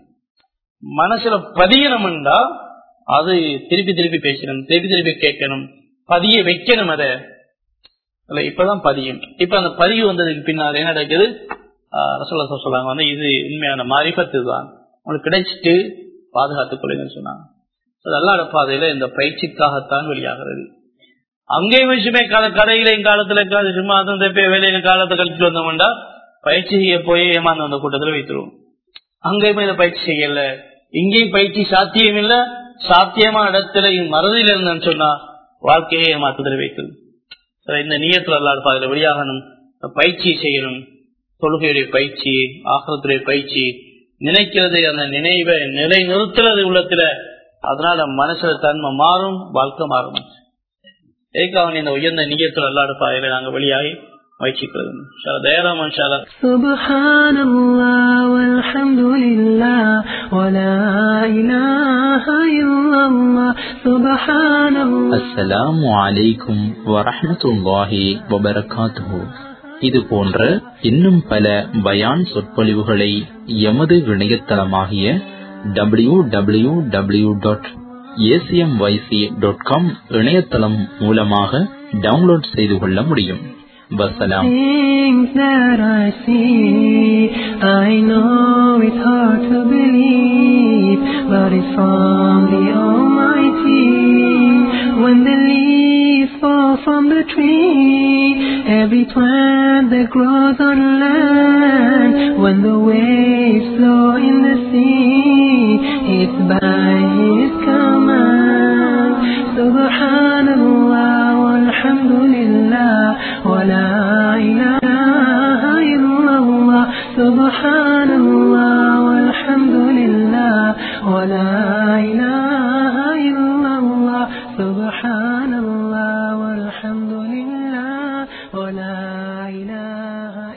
மனசுல பதியணும்டா அது திருப்பி திருப்பி பேசணும் திருப்பி திருப்பி கேட்கணும் பதிய வைக்கணும் அத இல்ல இப்பதான் பதியும் இப்ப அந்த பதிவு வந்ததுக்கு பின்னால் என்ன நடக்குது ஆஹ் ரசூலுல்லாஹி ஸல்லல்லாஹு சொல்றாங்க வந்து இது உண்மையான மாரிபத்து தான் உங்களுக்கு கிடைச்சிட்டு பாதுகாத்துக் கொள்ளுங்கன்னு சொன்னாங்க அது அல்லாட பாதையில இந்த பயிற்சிக்காகத்தான் வெளியாகிறது அங்கேயும் விஷயமே கால கடையில காலத்துல கால சும்மா அதுவும் தப்பே வேலையில காலத்தை கழிச்சுட்டு வந்தோம்டா பயிற்சி செய்ய போய் ஏமாந்து வந்த கூட்டத்துல வைத்துருவோம் அங்கேயுமே இதை பயிற்சி செய்யல இங்கேயும் பயிற்சி சாத்தியம் இல்ல சாத்தியமான இடத்துல மறதியில இருந்தேன்னு சொன்னா வாழ்க்கையை ஏமாத்துதல் வைக்குது சரி, இந்த நீயத்துல அல்லாத பாதையில வெளியாகணும் இந்த பயிற்சி செய்யணும் தொழுகையுடைய பயிற்சி ஆகத்துடைய பயிற்சி நினைக்கிறது அந்த நினைவை நிலை நிறுத்துறது உள்ளத்துல அதனால மனசுல தன்மை மாறும் வாழ்க்கை மாறும் ஏக்காவன் இந்த உயர்ந்த நிகழ்ச்சியில் அல்லாடு பாதையில நாங்க வெளியாகி முயற்சிக்கிறது தயாராம் ஷாலா سبحان الله والحمد لله ولا إله إلا الله سبحان الله அஸ்ஸலாமு அலைக்கும் வரஹ்மத்துல்லாஹி வபரகாத்துஹு இது போன்ற இன்னும் பல பயான் சொற்பொழிவுகளை எமது இணையதளமாகிய W W W dot ACMYC dot com இணையதளம் மூலமாக டவுன்லோட் செய்து கொள்ள முடியும் வசலாம் Things that I see, I know it's hard to believe, but it's from the Almighty. When the leaves fall from the tree, every plant that grows on land, when the waves flow in the sea, it's by His command. Subhanallah, walhamdulillah, wa la ilaha illallah. Subhanallah, walhamdulillah, wa la ilaha illallah. Subhanallah, walhamdulillah, wa la ilaha